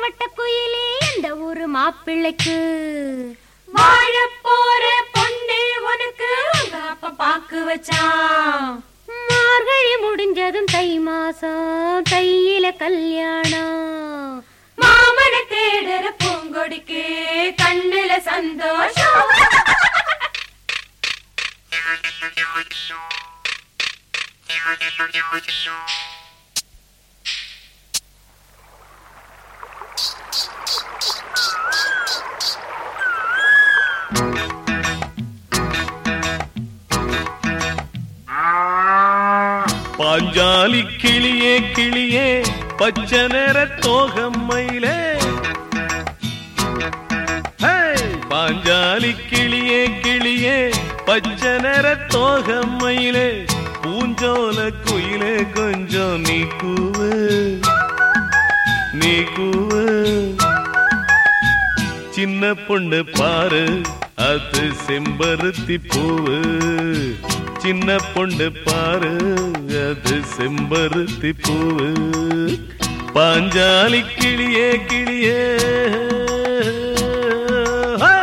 வட்ட குயிலே இந்த ஊரு மாப்பிள்ளைக்கு வாழ போற பொண்ணு உனக்கு உங்க அப்பா பாக்கு வச்சான் மார்கழி முடிஞ்சதும் தை மாசம் தையில கல்யாணம் மாமன தேடுற பூங்கொடிக்கு கண்ணுல சந்தோஷம் பாஞ்சாலி கிளியே கிளியே பச்சை நிற தோகம்மையிலே ஹே! பாஞ்சாலி கிளியே கிளியே பச்சை நிற தோகம்மையிலே பூஞ்சோல குயிலே கொஞ்சம் நீ கூவு நீ கூவு சின்ன பொண்ணு பாரு அது செம்பருத்தி பூவு சின்ன பொண்ணு பாரு அது செம்பருத்தி பூவு பாஞ்சாலி கிளியே கிளியே ஹே!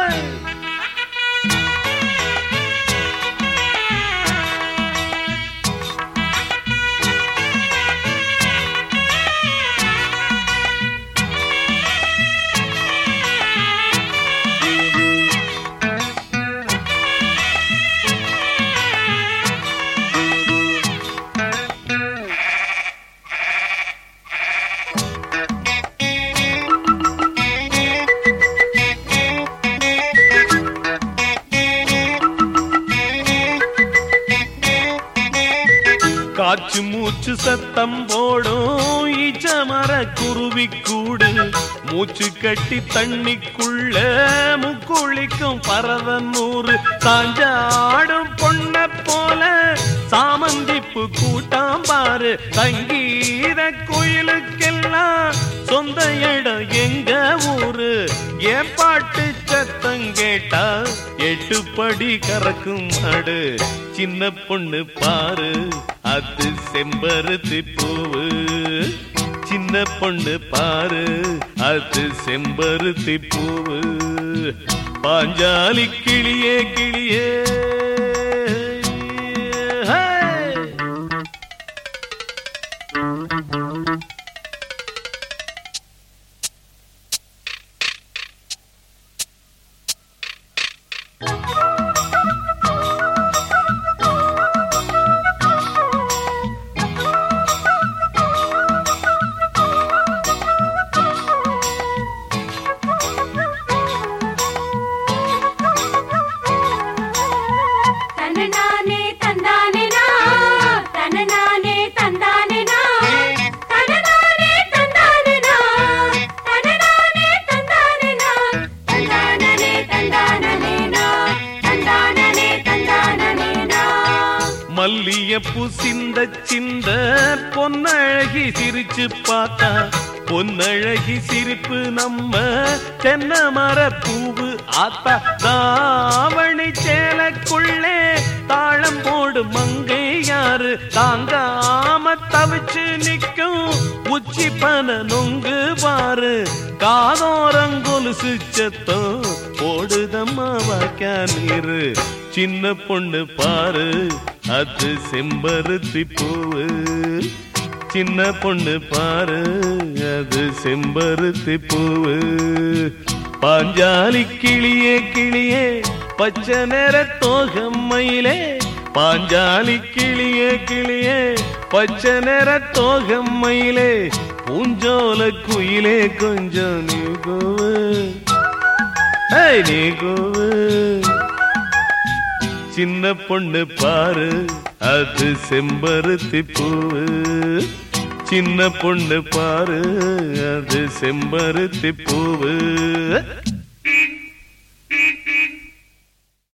காச்சு மூச்சு சத்தம் போடும் ஈச்சமர குருவி கூடு மூச்சு கட்டி தண்ணிக்குள்ள முக்குளிக்கும் பறவன் நூறு சாஞ்சாடும் பொண்ண போல சாமந்திப்பு கூட்டாம் பாரு சங்கீத கோயிலுக்கெல்லாம் சொந்த இடம் எங்க ஊரு ஏன் பாட்டு சத்தம் கேட்டா எட்டு படி கறக்கும் மாடு சின்ன பொண்ணு பாரு அது செம்பருத்தி பூவு சின்ன பொண்ணு பாரு அது செம்பருத்தி பூவு பாஞ்சாலி கிளியே கிளியே ஹே! தன்னநானே தந்தானேனா தன்னநானே தந்தானேனா தன்னநானே தந்தானேனா தன்னநானே தந்தானேனா தந்தானனே தந்தானனேனா தந்தானனே தந்தானனேனா மல்லியப்பூ சிந்த சிந்த பொன்னழகி சிரிச்சு பார்த்தா பொன்னழகி சிரிப்பு நம்ம தென்ன மர பூவு ஆத்தா தாவணி சேலக்குள்ளே தாளம் போடு மங்கை யாரு தாங்காம தவிச்சு நிக்கும் உச்சி பன நொங்கு பாரு காதோரங்கொலுசு சத்தம் போடுதம்மா வாக்கா நீரு சின்ன பொண்ணு பாரு அது செம்பருத்தி பூவு சின்ன பொண்ணு பாரு அது செம்பருத்தி பூவு பாஞ்சாலி கிளியே கிளியே பச்சை நிற தோகம்மையிலே பாஞ்சாலி கிளியே கிளியே பச்சை நிற தோகம்மையிலே பூஞ்சோல குயிலே கொஞ்சம் நீ கோவு ஏய், நீ கோவு சின்ன பொண்ணு பாரு அது செம்பருத்தி பூவு சின்ன பொண்ணு பாரு அது செம்பருத்தி பூவு